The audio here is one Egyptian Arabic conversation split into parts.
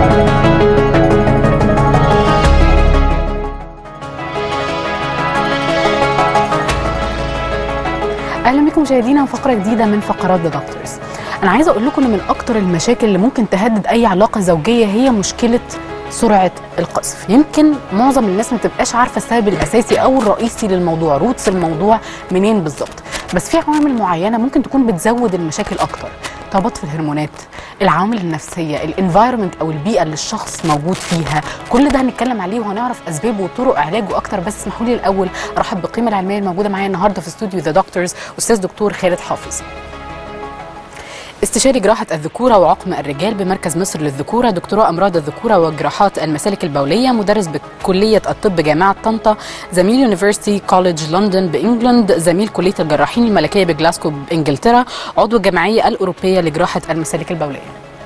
اهلا بكم مشاهدينا فقره جديده من فقرات ذا دكتورز انا عايزه اقول لكم ان من اكتر المشاكل اللي ممكن تهدد اي علاقه زوجيه هي مشكله سرعه القذف يمكن معظم الناس ما تبقاش عارفه السبب الاساسي او الرئيسي للموضوع روتس الموضوع منين بالظبط بس في عوامل معينه ممكن تكون بتزود المشاكل اكتر اضطرابات في الهرمونات العوامل النفسيه الانفايرمنت او البيئه اللي الشخص موجود فيها كل ده هنتكلم عليه وهنعرف اسبابه وطرق علاجه اكتر بس اسمحوا لي الاول ارحب بالقيمه العلميه الموجوده معايا النهارده في استوديو ذا دكتورز استاذ دكتور خالد حافظ استشاري جراحة الذكورة وعقم الرجال بمركز مصر للذكورة دكتوراه أمراض الذكورة وجراحات المسالك البولية مدرس بكلية الطب جامعة طنطا زميل يونيفرسيتي كوليدج لندن بإنجلند زميل كلية الجراحين الملكية بجلاسكو بإنجلترا عضو الجمعية الأوروبية لجراحة المسالك البولية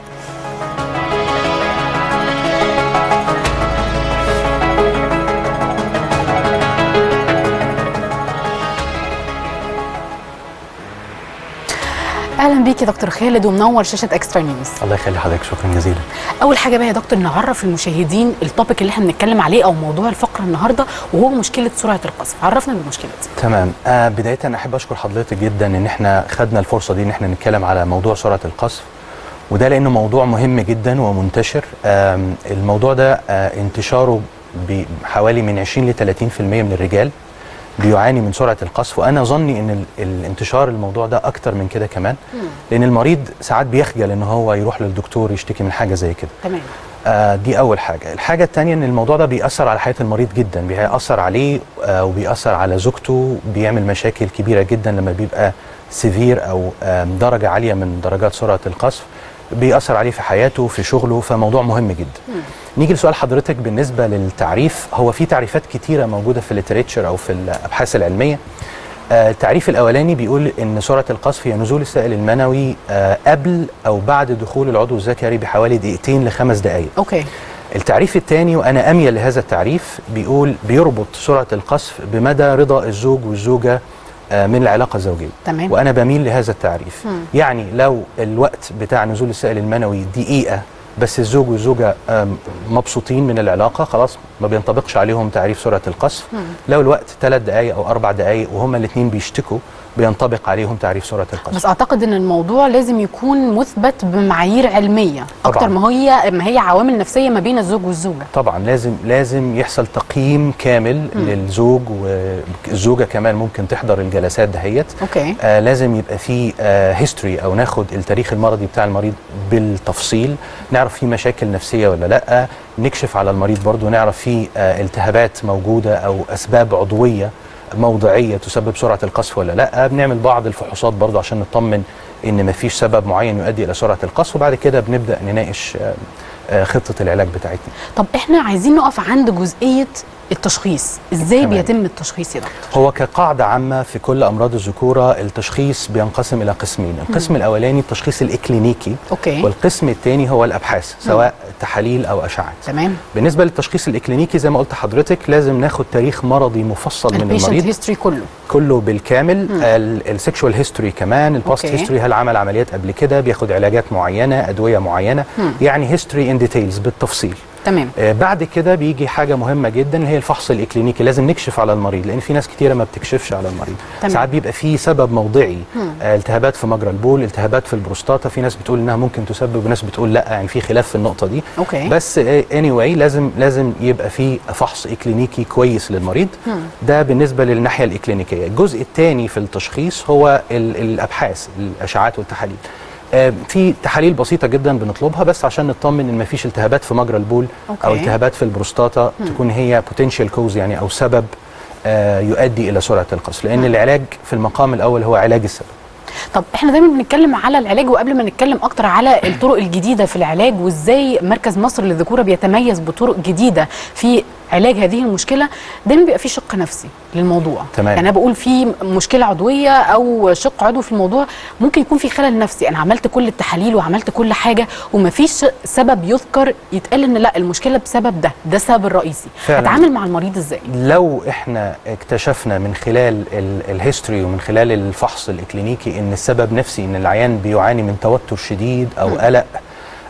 اهلا بيك يا دكتور خالد ومنور شاشه اكسترا نيوز الله يخلي حضرتك شكرا جزيلا اول حاجه بقى يا دكتور نعرف المشاهدين التوبيك اللي احنا بنتكلم عليه او موضوع الفقره النهارده وهو مشكله سرعه القذف عرفنا بالمشكله دي تمام آه بدايه انا احب اشكر حضرتك جدا ان احنا خدنا الفرصه دي ان احنا نتكلم على موضوع سرعه القذف وده لانه موضوع مهم جدا ومنتشر آه الموضوع ده آه انتشاره بحوالي من 20 ل 30% من الرجال بيعاني من سرعه القذف وانا ظني ان ال- الانتشار الموضوع ده اكتر من كده كمان لان المريض ساعات بيخجل ان هو يروح للدكتور يشتكي من حاجه زي كده تمام آه دي اول حاجه الحاجه الثانيه ان الموضوع ده بيأثر على حياه المريض جدا بيأثر عليه آه وبيأثر على زوجته بيعمل مشاكل كبيره جدا لما بيبقى سيفير او آه درجه عاليه من درجات سرعه القذف بيأثر عليه في حياته في شغله فموضوع مهم جدا نيجي لسؤال حضرتك بالنسبه للتعريف هو في تعريفات كتيره موجوده في الليتريتشر او في الابحاث العلميه آه، التعريف الاولاني بيقول ان سرعه القذف هي نزول السائل المنوي آه، قبل او بعد دخول العضو الذكري بحوالي دقيقتين لخمس دقائق اوكي التعريف الثاني وانا اميل لهذا التعريف بيقول بيربط سرعه القذف بمدى رضا الزوج والزوجه آه، من العلاقه الزوجيه تمام. وانا بميل لهذا التعريف مم. يعني لو الوقت بتاع نزول السائل المنوي دقيقه بس الزوج والزوجه آم، مبسوطين من العلاقه خلاص ما بينطبقش عليهم تعريف سرعه القذف لو الوقت ثلاث دقائق او اربع دقائق وهما الاثنين بيشتكوا بينطبق عليهم تعريف سرعه القذف بس اعتقد ان الموضوع لازم يكون مثبت بمعايير علميه اكتر طبعاً. ما هي ما هي عوامل نفسيه ما بين الزوج والزوجه طبعا لازم لازم يحصل تقييم كامل للزوج والزوجه كمان ممكن تحضر الجلسات دهيت اوكي آه لازم يبقى في هيستوري او ناخد التاريخ المرضي بتاع المريض بالتفصيل نعرف في مشاكل نفسيه ولا لا نكشف على المريض برضو نعرف في آه التهابات موجوده او اسباب عضويه موضعيه تسبب سرعه القذف ولا لا بنعمل بعض الفحوصات برضو عشان نطمن ان مفيش سبب معين يؤدي الى سرعه القذف وبعد كده بنبدا نناقش آه آه خطه العلاج بتاعتنا طب احنا عايزين نقف عند جزئيه التشخيص ازاي تمام. بيتم التشخيص يا دكتور هو كقاعدة عامة في كل أمراض الذكورة التشخيص بينقسم إلى قسمين القسم الأولاني التشخيص الإكلينيكي اوكي والقسم الثاني هو الأبحاث سواء تحاليل أو أشعات تمام بالنسبة للتشخيص الإكلينيكي زي ما قلت حضرتك لازم ناخد تاريخ مرضي مفصل من البيشنت المريض هيستوري كله كله بالكامل السكشوال هيستوري كمان البوست أوكي. هيستوري هل عمل عمليات قبل كده بياخد علاجات معينة أدوية معينة يعني هيستوري ان ديتيلز بالتفصيل تمام آه، بعد كده بيجي حاجه مهمه جدا اللي هي الفحص الاكلينيكي لازم نكشف على المريض لان في ناس كتيره ما بتكشفش على المريض تمام. ساعات بيبقى في سبب موضعي آه، التهابات في مجرى البول التهابات في البروستاتا في ناس بتقول انها ممكن تسبب وناس بتقول لا يعني في خلاف في النقطه دي أوكي. بس اني anyway لازم لازم يبقى في فحص اكلينيكي كويس للمريض ده بالنسبه للناحيه الاكلينيكيه الجزء الثاني في التشخيص هو ال- الابحاث الاشعاعات والتحاليل آه، في تحاليل بسيطه جدا بنطلبها بس عشان نطمن ان مفيش التهابات في مجرى البول أوكي. او التهابات في البروستاتا تكون هي بوتنشال كوز يعني او سبب آه، يؤدي الى سرعه القذف لان العلاج في المقام الاول هو علاج السبب طب احنا دايما بنتكلم على العلاج وقبل ما نتكلم اكتر على الطرق الجديده في العلاج وازاي مركز مصر للذكوره بيتميز بطرق جديده في علاج هذه المشكله دايما بيبقى في شق نفسي للموضوع تمام. يعني انا بقول في مشكله عضويه او شق عضوي في الموضوع ممكن يكون في خلل نفسي انا عملت كل التحاليل وعملت كل حاجه ومفيش سبب يذكر يتقال ان لا المشكله بسبب ده ده السبب الرئيسي فعلاً. هتعامل مع المريض ازاي لو احنا اكتشفنا من خلال ال- الهيستوري ومن خلال الفحص الاكلينيكي ان السبب نفسي ان العيان بيعاني من توتر شديد او قلق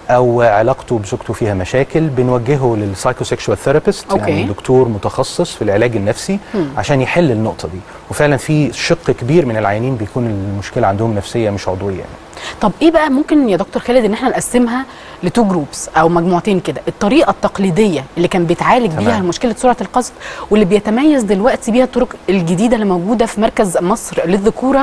او علاقته بزوجته فيها مشاكل بنوجهه للسايكوسيكشوال ثيرابيست أوكي. يعني دكتور متخصص في العلاج النفسي مم. عشان يحل النقطه دي وفعلا في شق كبير من العيانين بيكون المشكله عندهم نفسيه مش عضويه يعني. طب ايه بقى ممكن يا دكتور خالد ان احنا نقسمها لتو جروبس او مجموعتين كده الطريقه التقليديه اللي كان بيتعالج تمام. بيها مشكله سرعه القصف واللي بيتميز دلوقتي بيها الطرق الجديده اللي موجوده في مركز مصر للذكوره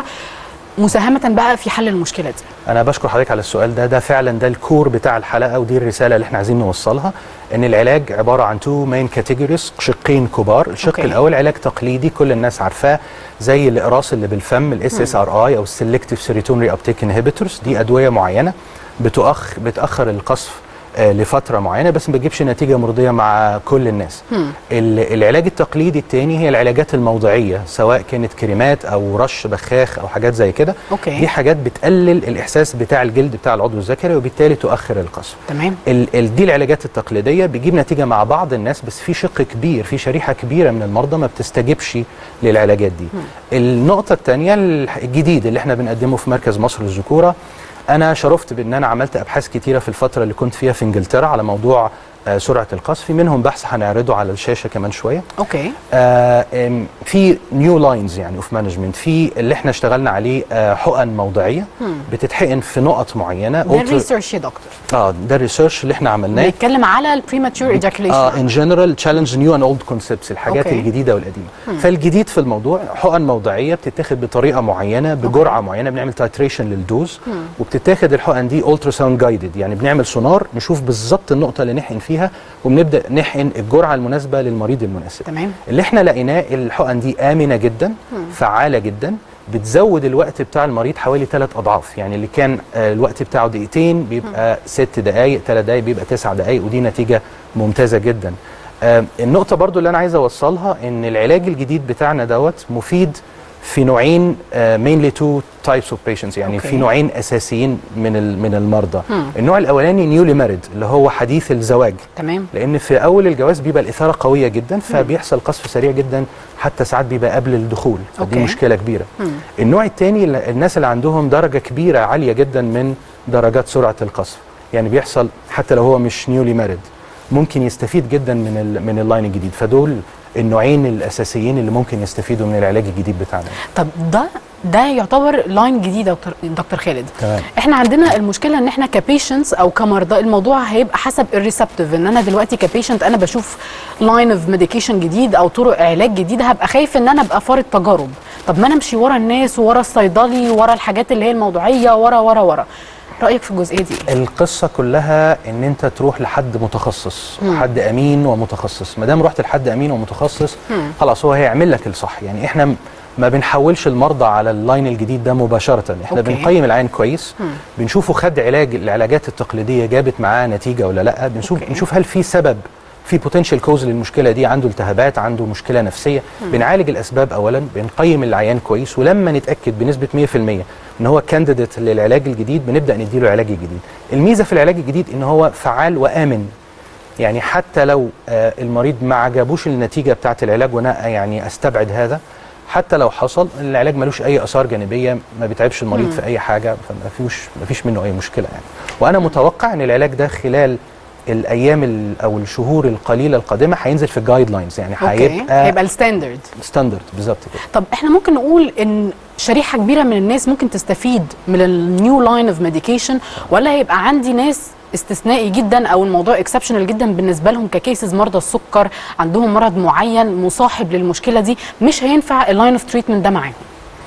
مساهمه بقى في حل المشكله دي انا بشكر حضرتك على السؤال ده ده فعلا ده الكور بتاع الحلقه ودي الرساله اللي احنا عايزين نوصلها ان العلاج عباره عن تو مين كاتيجوريز شقين كبار الشق أوكي. الاول علاج تقليدي كل الناس عارفاه زي الاقراص اللي بالفم الاس اس ار اي او السلكتيف سيروتونين ري ابتيك انهبيتورز دي ادويه معينه بتؤخ بتاخر القصف آه، لفتره معينه بس ما بتجيبش نتيجه مرضيه مع كل الناس مم. ال- العلاج التقليدي الثاني هي العلاجات الموضعيه سواء كانت كريمات او رش بخاخ او حاجات زي كده أوكي. دي حاجات بتقلل الاحساس بتاع الجلد بتاع العضو الذكري وبالتالي تؤخر القصف تمام ال ال دي العلاجات التقليديه بيجيب نتيجه مع بعض الناس بس في شق كبير في شريحه كبيره من المرضى ما بتستجيبش للعلاجات دي النقطه الثانيه الجديد اللي احنا بنقدمه في مركز مصر للذكوره انا شرفت بان انا عملت ابحاث كتيره في الفتره اللي كنت فيها في انجلترا على موضوع آه، سرعه القصف في منهم بحث هنعرضه على الشاشه كمان شويه اوكي آه، آم، في نيو لاينز يعني اوف مانجمنت في اللي احنا اشتغلنا عليه آه، حقن موضعيه بتتحقن في نقط معينه ده Ultra- الريسيرش يا دكتور اه ده الريسيرش اللي احنا عملناه بيتكلم على البريماتور اه ايجاكوليشن ان جنرال تشالنج نيو اند اولد كونسبتس الحاجات أوكي. الجديده والقديمه فالجديد في الموضوع حقن موضعيه بتتاخد بطريقه معينه بجرعه معينه بنعمل تايتريشن للدوز وبتتاخد الحقن دي الترا ساوند جايدد يعني بنعمل سونار نشوف بالظبط النقطه اللي نحقن فيها وبنبدا نحقن الجرعه المناسبه للمريض المناسب تمام اللي احنا لقيناه الحقن دي امنه جدا فعاله جدا بتزود الوقت بتاع المريض حوالي ثلاث اضعاف يعني اللي كان آه، الوقت بتاعه دقيقتين بيبقى ست دقائق ثلاث دقائق بيبقى تسع دقائق ودي نتيجه ممتازه جدا آه، النقطه برضو اللي انا عايز اوصلها ان العلاج الجديد بتاعنا دوت مفيد في نوعين مينلي تو تايبس اوف بيشنتس يعني أوكي. في نوعين اساسيين من ال- من المرضى مم. النوع الاولاني نيولي مارد اللي هو حديث الزواج تمام لان في اول الجواز بيبقى الاثاره قويه جدا فبيحصل قصف سريع جدا حتى ساعات بيبقى قبل الدخول فدي أوكي. مشكله كبيره مم. النوع الثاني الناس اللي عندهم درجه كبيره عاليه جدا من درجات سرعه القصف يعني بيحصل حتى لو هو مش نيولي مارد ممكن يستفيد جدا من ال من اللاين الجديد فدول النوعين الاساسيين اللي ممكن يستفيدوا من العلاج الجديد بتاعنا طب ده ده يعتبر لاين جديد يا دكتور دكتور خالد تمام احنا عندنا المشكله ان احنا كبيشنتس او كمرضى الموضوع هيبقى حسب الريسبتيف ان انا دلوقتي كبيشنت انا بشوف لاين اوف ميديكيشن جديد او طرق علاج جديده هبقى خايف ان انا ابقى فارض تجارب طب ما انا امشي ورا الناس ورا الصيدلي ورا الحاجات اللي هي الموضوعيه ورا ورا ورا رايك في الجزئيه دي ايه القصه كلها ان انت تروح لحد متخصص مم. حد امين ومتخصص ما دام رحت لحد امين ومتخصص مم. خلاص هو هيعمل لك الصح يعني احنا م- ما بنحولش المرضى على اللاين الجديد ده مباشره احنا أوكي. بنقيم العين كويس مم. بنشوفه خد علاج العلاجات التقليديه جابت معاه نتيجه ولا لا بنشوف أوكي. نشوف هل في سبب في بوتنشال كوز للمشكله دي عنده التهابات عنده مشكله نفسيه بنعالج الاسباب اولا بنقيم العيان كويس ولما نتاكد بنسبه 100% ان هو كانديديت للعلاج الجديد بنبدا نديله العلاج الجديد الميزه في العلاج الجديد ان هو فعال وامن يعني حتى لو آه، المريض ما عجبوش النتيجه بتاعه العلاج وانا يعني استبعد هذا حتى لو حصل العلاج ملوش اي اثار جانبيه ما بيتعبش المريض في اي حاجه فما فيهوش ما فيش منه اي مشكله يعني وانا متوقع ان العلاج ده خلال الايام ال- او الشهور القليله القادمه هينزل في الجايد لاينز يعني اوكي هيبقى هيبقى الستاندرد ستاندرد بالظبط كده طب احنا ممكن نقول ان شريحه كبيره من الناس ممكن تستفيد من النيو لاين اوف ميديكيشن ولا هيبقى عندي ناس استثنائي جدا او الموضوع اكسبشنال جدا بالنسبه لهم ككيسز مرضى السكر عندهم مرض معين مصاحب للمشكله دي مش هينفع اللاين اوف تريتمنت ده معاهم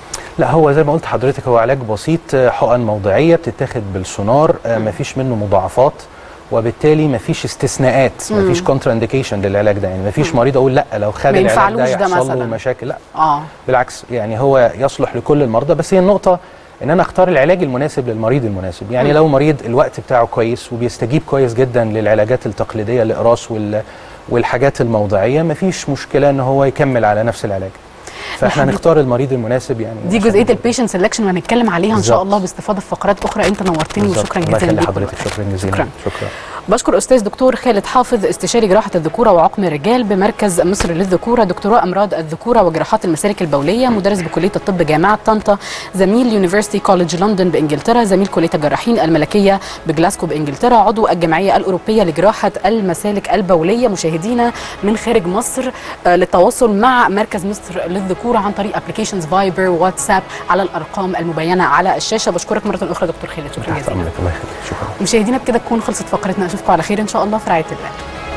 لا هو زي ما قلت حضرتك هو علاج بسيط آه، حقن موضعيه بتتاخد بالسونار آه، مفيش منه مضاعفات وبالتالي مفيش استثناءات مفيش كونترا انديكيشن للعلاج ده يعني مفيش مريض اقول لا لو خد ما العلاج ده ينفعلوش ده يحصل له مثلاً. مشاكل لا اه بالعكس يعني هو يصلح لكل المرضى بس هي النقطه ان انا اختار العلاج المناسب للمريض المناسب يعني لو مريض الوقت بتاعه كويس وبيستجيب كويس جدا للعلاجات التقليديه الاقراص وال والحاجات الموضعيه مفيش مشكله ان هو يكمل على نفس العلاج فاحنا نحب- نختار المريض المناسب يعني دي عشان- جزئيه البيشنت سelection وهنتكلم عليها ان شاء بالظبط. الله باستفاضه في فقرات اخرى انت نورتني بالظبط. وشكرا الله جزيلا يخلي ليك حضرتك شكرا جزيلا شكراً. شكرا بشكر استاذ دكتور خالد حافظ استشاري جراحه الذكوره وعقم الرجال بمركز مصر للذكوره دكتوراه امراض الذكوره وجراحات المسالك البوليه مدرس بكليه الطب جامعه طنطا زميل يونيفرسيتي كوليدج لندن بانجلترا زميل كليه الجراحين الملكيه بجلاسكو بانجلترا عضو الجمعيه الاوروبيه لجراحه المسالك البوليه مشاهدينا من خارج مصر آه، للتواصل مع مركز مصر للذكوره عن طريق ابلكيشنز فايبر واتساب على الارقام المبينه على الشاشه بشكرك مره اخرى دكتور خالد شكرا تحت جزيلا امرك الله يخليك شكرا مشاهدينا بكده تكون خلصت فقرتنا اشوفكم على خير ان شاء الله في رعايه الله